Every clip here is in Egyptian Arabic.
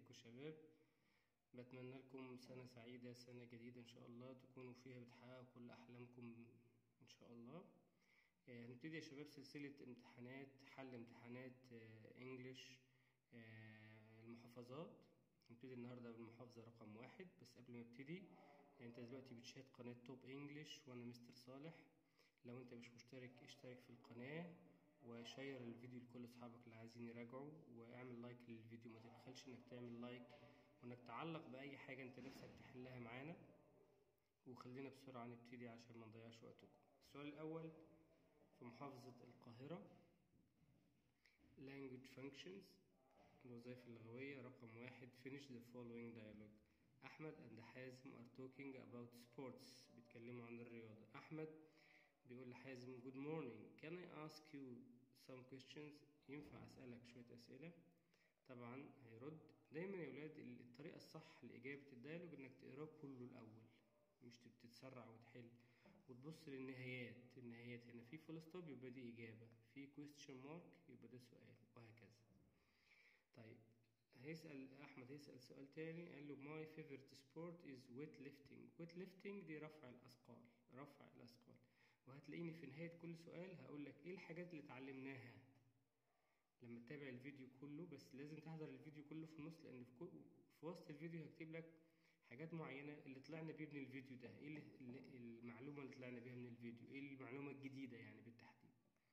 ازيكم شباب بتمنى لكم سنة سعيدة سنة جديدة ان شاء الله تكونوا فيها بتحققوا كل احلامكم ان شاء الله آه، هنبتدي يا شباب سلسلة امتحانات حل امتحانات انجليش المحافظات هنبتدي النهاردة بالمحافظة رقم واحد بس قبل ما ابتدي انت دلوقتي بتشاهد قناة توب انجليش وانا مستر صالح لو انت مش مشترك اشترك في القناة وشير الفيديو لكل اصحابك اللي عايزين يراجعوا واعمل لايك للفيديو ما تبخلش انك تعمل لايك وانك تعلق باي حاجة انت نفسك تحلها معانا وخلينا بسرعة نبتدي عشان ما نضيعش وقتكم السؤال الاول في محافظة القاهرة language functions الوظائف اللغوية رقم واحد finish the following dialogue أحمد and حازم are talking about sports بيتكلموا عن الرياضة أحمد بيقول لحازم good morning can I ask you some questions ينفع أسألك شوية أسئلة طبعا هيرد دايما يا ولاد الطريقة الصح لإجابة الديالوج إنك تقراه كله الأول مش تتسرع وتحل وتبص للنهايات النهايات هنا في فول ستوب يبقى دي إجابة في question mark يبقى ده سؤال وهكذا طيب هيسأل أحمد هيسأل سؤال تاني قال له my favorite sport is weightlifting weightlifting دي رفع الأثقال رفع الأثقال وهتلاقيني في نهاية كل سؤال هقول لك إيه الحاجات اللي اتعلمناها لما تتابع الفيديو كله بس لازم تحضر الفيديو كله في النص لأن في, كل في وسط الفيديو هكتب لك حاجات معينة اللي طلعنا بيه من الفيديو ده ايه اللي المعلومة اللي طلعنا بيها من الفيديو ايه المعلومة الجديدة يعني بالتحديد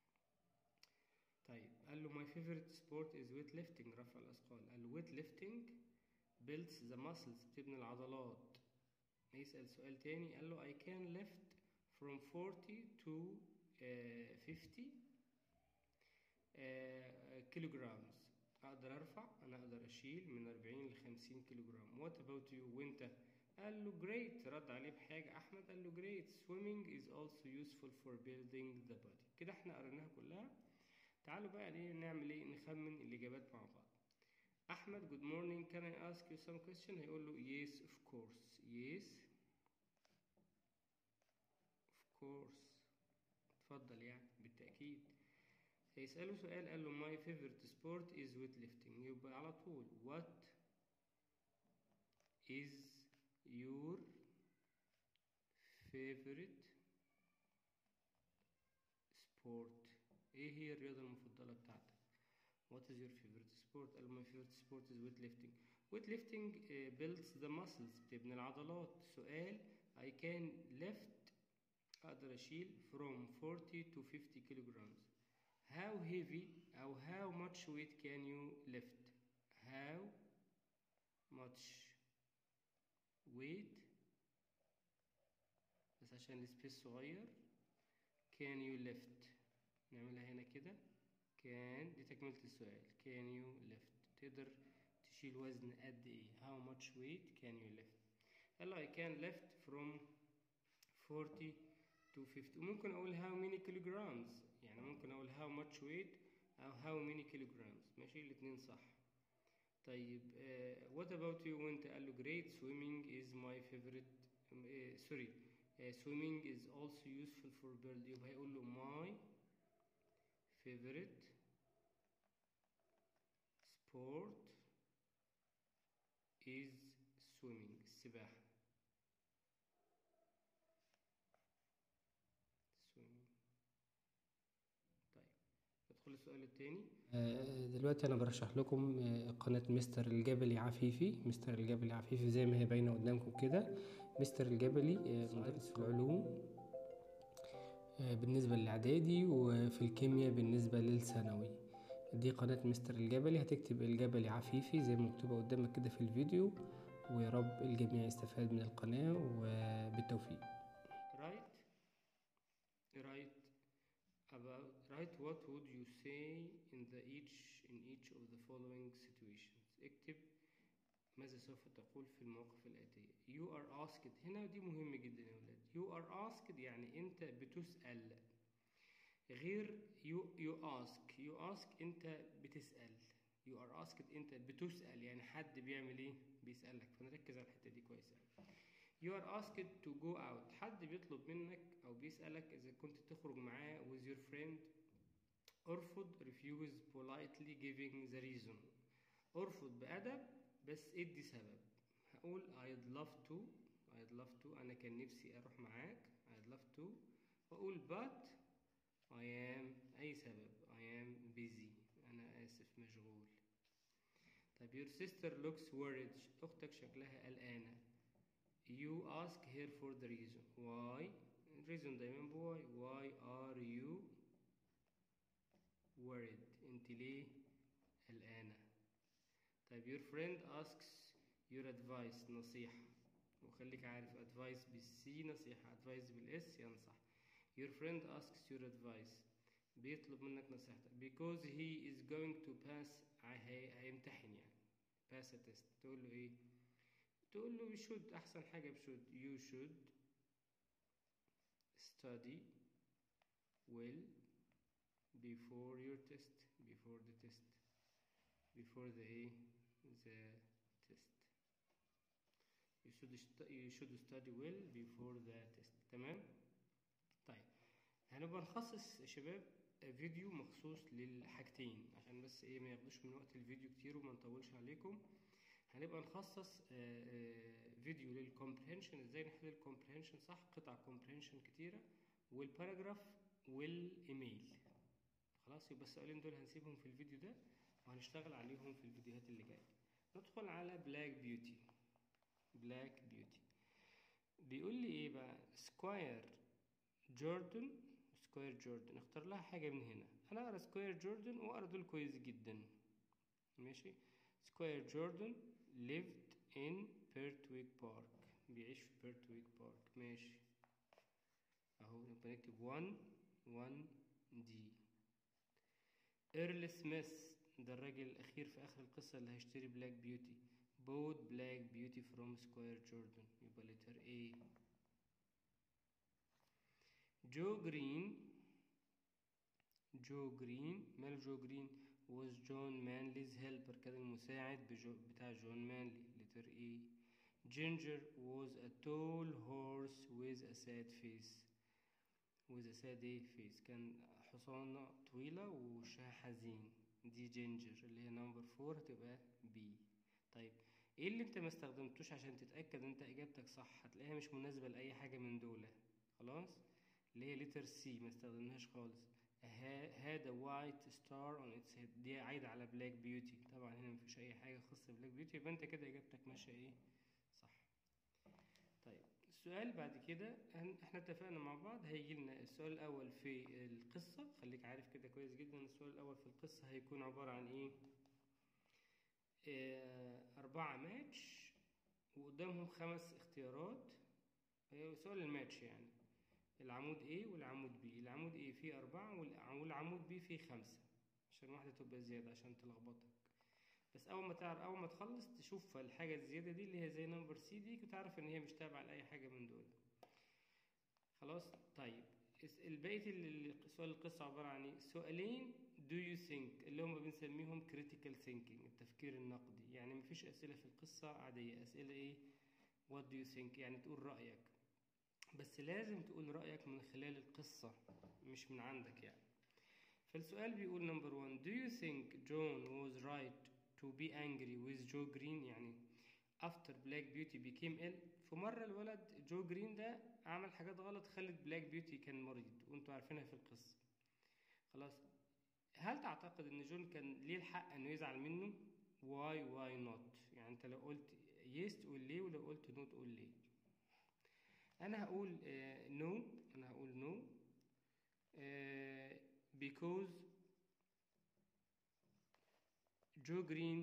طيب قال له my favorite sport is weightlifting رفع الأثقال قال له weightlifting builds the muscles بتبني العضلات يسأل سؤال تاني قال له I can lift from 40 to uh, 50 uh, kilograms أقدر أرفع أنا أقدر أشيل من 40 ل 50 كيلوغرام what about you وأنت قال له great رد عليه بحاجة أحمد قال له great swimming is also useful for building the body كده احنا قريناها كلها تعالوا بقى ليه نعمل ايه نخمن الإجابات مع بعض أحمد good morning can I ask you some question هيقول له yes of course yes of course اتفضل يعني بالتأكيد هيسأله سؤال قال له my favorite sport is weightlifting يبقى على طول what is your favorite sport ايه هي الرياضة المفضلة بتاعتك what is your favorite sport قال له my favorite sport is weightlifting weightlifting uh, builds the muscles بتبني العضلات سؤال I can lift أقدر أشيل from 40 to 50 kilograms how heavy أو how much weight can you lift how much weight بس عشان السبيس صغير can you lift نعملها هنا كده can دي تكملة السؤال can you lift تقدر تشيل وزن قد ايه how much weight can you lift قال له I can lift from 40 to 50 وممكن اقول how many kilograms يعني ممكن اقول how much weight او how many kilograms ماشي الاتنين صح طيب uh, what about you وانت قال له great swimming is my favorite uh, sorry uh, swimming is also useful for bird يبقى هيقول له my favorite sport is swimming السباحة swimming طيب ندخل السؤال التاني دلوقتي انا برشح لكم قناة مستر الجبلي عفيفي مستر الجبلي عفيفي زي ما هي باينة قدامكم كده مستر الجبلي مدرس في العلوم بالنسبة للإعدادي وفي الكيمياء بالنسبة للثانوي دي قناة مستر الجبلي هتكتب الجبلي عفيفي زي ما مكتوبة قدامك كده في الفيديو ويا رب الجميع يستفاد من القناة وبالتوفيق right right about write what would you say in the each in each of the following situations اكتب ماذا سوف تقول في المواقف الآتية you are asked هنا دي مهم جدا يا ولاد you are asked يعني انت بتسأل غير you, you ask you ask انت بتسأل you are asked انت بتسأل يعني حد بيعمل ايه بيسألك فنركز على الحتة دي كويس قوي You are asked to go out حد بيطلب منك أو بيسألك إذا كنت تخرج معاه with your friend ارفض refuse politely giving the reason ارفض بأدب بس ادي سبب هقول I'd love to I'd love to أنا كان نفسي أروح معاك I'd love to وأقول but I am أي سبب I am busy أنا آسف مشغول طيب your sister looks worried أختك شكلها قلقانة you ask her for the reason why reason دايما بواي why are you worried انت ليه قلقانة طيب your friend asks your advice نصيحة وخليك عارف advice بالسي نصيحة advice بالاس ينصح your friend asks your advice بيطلب منك نصيحتك because he is going to pass هي- هيمتحن يعني pass a test تقول له ايه تقول له you should احسن حاجة should you should study well before your test before the test before the ايه the test you should st- you should study well before the test تمام طيب هنبقى نخصص يا شباب فيديو مخصوص للحاجتين عشان بس ايه ما ياخدوش من وقت الفيديو كتير وما نطولش عليكم هنبقى نخصص آه، آه، فيديو للكومبريهنشن ازاي نحل الكومبريهنشن صح قطع كومبريهنشن كتيره والباراجراف والايميل خلاص يبقى السؤالين دول هنسيبهم في الفيديو ده وهنشتغل عليهم في الفيديوهات اللي جايه ندخل على بلاك بيوتي بلاك بيوتي بيقول لي ايه بقى سكواير جوردن سكواير جوردن اختار لها حاجه من هنا انا اقرا سكواير جوردن واقرا دول كويس جدا ماشي سكواير جوردن lived in بيرتويك بارك بيعيش في بيرتويك بارك ماشي اهو نبقى نكتب 1 1 دي ايرل سميث ده الراجل الاخير في اخر القصه اللي هيشتري بلاك بيوتي بوت بلاك بيوتي فروم سكوير جوردن يبقى لتر ايه جو جرين جو جرين ماله جو جرين was جون مانليز هيلبر كان المساعد بجو بتاع جون مانلي لتر ايه جينجر was a tall horse with a sad face with a sad ايه face كان حصانة طويلة ووشها حزين دي جينجر اللي هي نمبر فور هتبقى بي طيب ايه اللي انت ما استخدمتوش عشان تتأكد انت اجابتك صح هتلاقيها مش مناسبة لأي حاجة من دول خلاص اللي هي لتر سي ما استخدمناهاش خالص had a white star on its head دي عايدة على بلاك بيوتي طبعا هنا مفيش أي حاجة خاصة بلاك بيوتي يبقى أنت كده إجابتك ماشية إيه صح طيب السؤال بعد كده هن- احنا اتفقنا مع بعض هيجي لنا السؤال الأول في القصة خليك عارف كده كويس جدا السؤال الأول في القصة هيكون عبارة عن إيه آه، أربعة ماتش وقدامهم خمس اختيارات هي سؤال الماتش يعني العمود A والعمود B العمود A فيه أربعة والع- والعمود B فيه خمسة عشان واحدة تبقى زيادة عشان تلخبطك بس أول ما تعرف أول ما تخلص تشوف الحاجة الزيادة دي اللي هي زي نمبر سي دي وتعرف إن هي مش تابعة لأي حاجة من دول خلاص طيب اس- البقية ال- ال- سؤال القصة عبارة عن إيه؟ سؤالين do you think اللي هم بنسميهم critical thinking التفكير النقدي يعني مفيش أسئلة في القصة عادية أسئلة إيه what do you think يعني تقول رأيك بس لازم تقول رأيك من خلال القصة مش من عندك يعني فالسؤال بيقول نمبر 1 do you think John was right to be angry with Joe Green يعني after Black Beauty became ill في مرة الولد جو جرين ده عمل حاجات غلط خلت بلاك بيوتي كان مريض وانتوا عارفينها في القصة خلاص هل تعتقد ان جون كان ليه الحق انه يزعل منه why why not يعني انت لو قلت yes تقول ليه ولو قلت no تقول ليه انا هقول آه no انا هقول no آه because Joe Green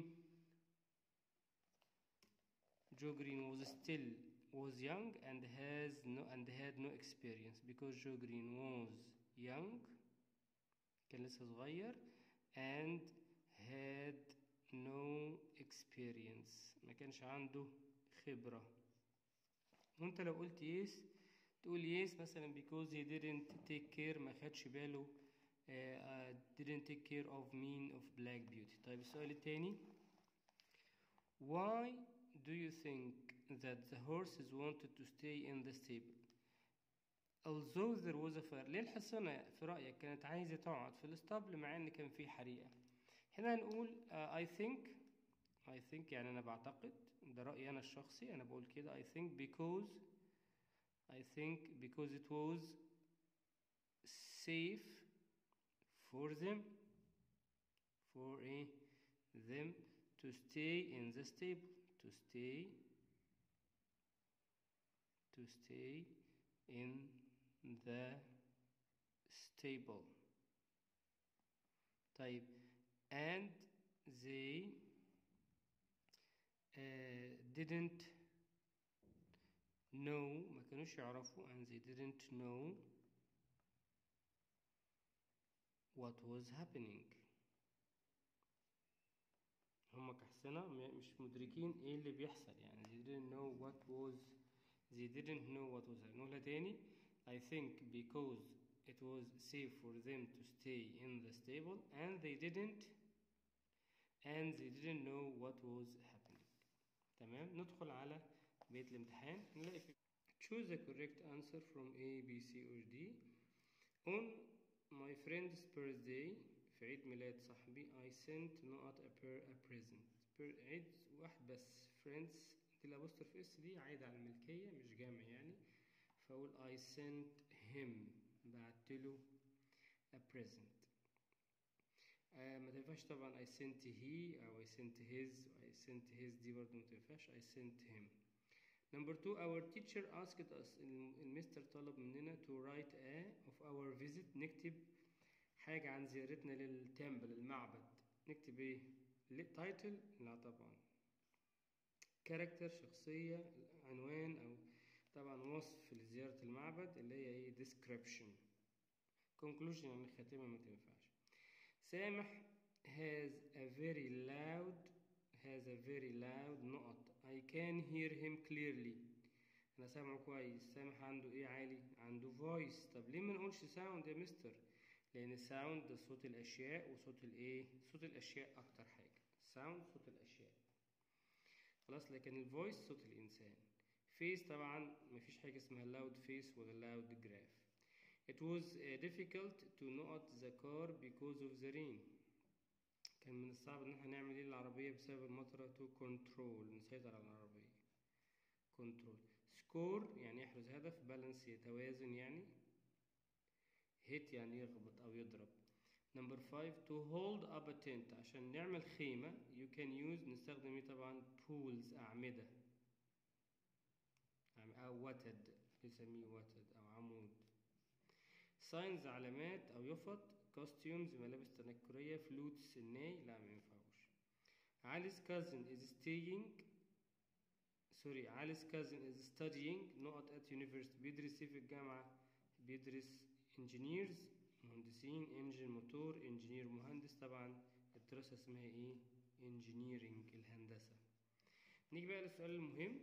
Joe Green was still was young and has no and had no experience because Joe Green was young كان لسه صغير and had no experience ما كانش عنده خبرة وانت لو قلت yes تقول yes مثلا because he didn't take care ما خدش باله uh, uh, didn't take care of mean of black beauty طيب السؤال التاني why do you think that the horses wanted to stay in the stable although there was a fire ليه الحصانة في رأيك كانت عايزة تقعد في الاسطبل مع ان كان في حريقة هنا هنقول uh, I think I think يعني أنا بعتقد ده رأيي أنا الشخصي أنا بقول كده I think because I think because it was safe for them for a them to stay in the stable to stay to stay in the stable طيب and they uh, didn't know ما كانوش يعرفوا and they didn't know what was happening هم كحسنة م- مش مدركين ايه اللي بيحصل يعني they didn't know what was they didn't know what was نقولها تاني I think because it was safe for them to stay in the stable and they didn't and they didn't know what was happening تمام ندخل على بيت الامتحان نلاقي في choose the correct answer from A B C or D on my friend's birthday في عيد ميلاد صاحبي I sent نقط a, per, a present per عيد واحد بس friends دي الابوستروف اس دي عايدة على الملكية مش جامع يعني فأقول I sent him بعتله a present آه ما تنفعش طبعا I sent he أو I sent his I sent his دي برضه ما تنفعش I sent him Number two, our teacher asked us الم- المستر طلب مننا to write a of our visit نكتب حاجة عن زيارتنا للتمبل المعبد نكتب ايه؟ تايتل؟ لا طبعا كاركتر شخصية عنوان أو طبعا وصف لزيارة المعبد اللي هي ايه description conclusion يعني خاتمة ما تنفعش سامح has a very loud has a very loud نقط I can hear him clearly أنا سامعه كويس سامح عنده إيه عالي عنده voice طب ليه ما نقولش sound يا مستر لأن sound ده صوت الأشياء وصوت الإيه صوت الأشياء أكتر حاجة sound صوت الأشياء خلاص لكن الفويس صوت الإنسان فيس طبعا مفيش حاجة اسمها loud face ولا loud graph It was uh, difficult to not the car because of the rain كان من الصعب ان احنا نعمل ايه للعربية بسبب المطرة to control نسيطر على العربية control score يعني يحرز هدف balance يتوازن يعني hit يعني يخبط او يضرب number five to hold up a tent عشان نعمل خيمة you can use نستخدم ايه طبعا pools أعمدة أعم- أو وتد بنسميه وتد أو عمود signs علامات أو يفط costumes ملابس تنكرية flutes الناي لا ما ينفعوش علي's cousin is staying سوري علي's cousin is studying نقط at university بيدرس إيه في الجامعة بيدرس engineers مهندسين انجن موتور انجينير مهندس طبعا الدراسة اسمها ايه engineering الهندسة نيجي بقى للسؤال المهم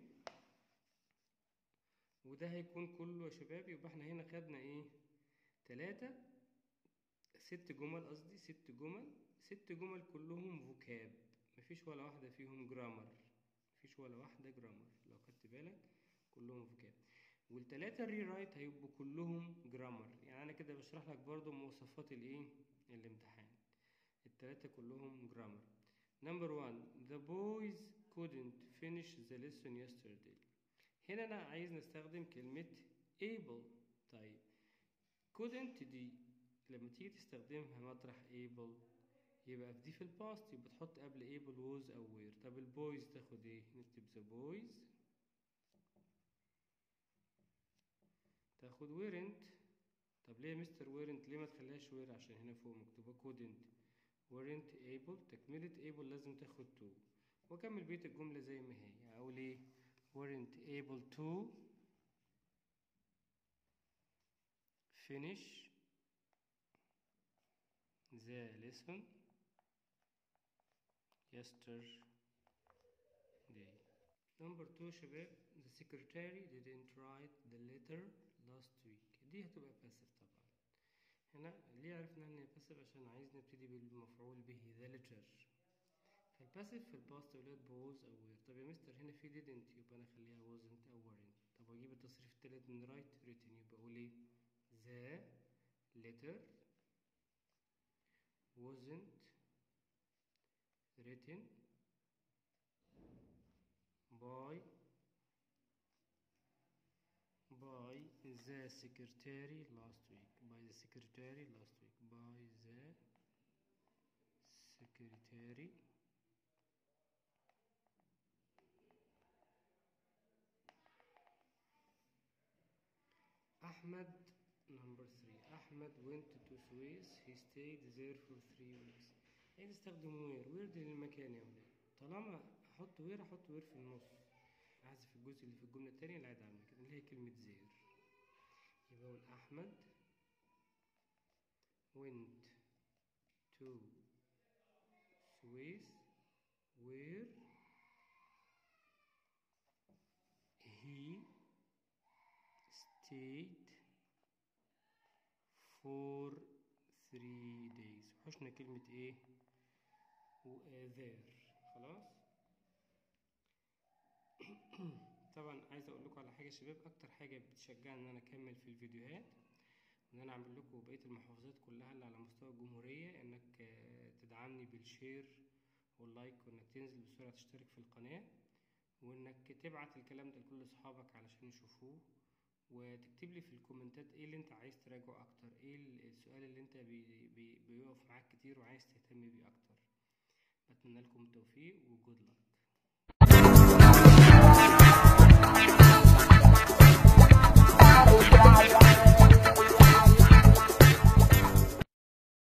وده هيكون كله يا شباب يبقى احنا هنا خدنا ايه تلاتة ست جمل قصدي ست جمل ست جمل كلهم فوكاب مفيش ولا واحدة فيهم جرامر مفيش ولا واحدة جرامر لو خدت بالك كلهم فوكاب والتلاتة الري رايت هيبقوا كلهم جرامر يعني انا كده بشرح لك برضو مواصفات الايه الامتحان التلاتة كلهم جرامر نمبر 1 the boys couldn't finish the lesson yesterday هنا انا عايز نستخدم كلمة able طيب couldn't دي لما تيجي تستخدمها مطرح able يبقى في دي في الباست يبقى تحط قبل able was او were طب البويز تاخد ايه نكتب the boys تاخد weren't طب ليه يا مستر weren't ليه ما تخليهاش were عشان هنا فوق مكتوبة couldn't weren't able تكملة able لازم تاخد to واكمل بيت الجملة زي ما هي اقول ايه weren't able to finish the lesson yesterday number two شباب the secretary didn't write the letter last week دي هتبقى passive طبعا هنا ليه عرفنا ان هي passive عشان عايز نبتدي بالمفعول به the letter فالباسيف في الباست ولاد بوز او وير طب يا مستر هنا في didn't يبقى انا اخليها wasn't او weren't طب واجيب التصريف التالت من right written يبقى اقول ايه the letter wasn't written the secretary last week by the secretary last week by the secretary Ahmed number three Ahmed went to Suez he stayed there for three weeks ايه نستخدم وير وير دي للمكان يا ولاد طالما احط وير احط وير في النص احذف الجزء اللي في الجملة التانية اللي قاعد عامل كده اللي هي كلمة زير يبقى اقول احمد went to Suez where he stayed for three days وحشنا كلمة ايه و there خلاص طبعا عايز اقول لكم على حاجه يا شباب اكتر حاجه بتشجعني ان انا اكمل في الفيديوهات ان انا اعمل لكم بقيه المحافظات كلها اللي على مستوى الجمهوريه انك آه، تدعمني بالشير واللايك وانك تنزل بسرعه تشترك في القناه وانك تبعت الكلام ده لكل اصحابك علشان يشوفوه وتكتب لي في الكومنتات ايه اللي انت عايز تراجعه اكتر ايه السؤال اللي انت بي بي بيقف معاك كتير وعايز تهتم بيه اكتر بتمنى لكم التوفيق وجود لك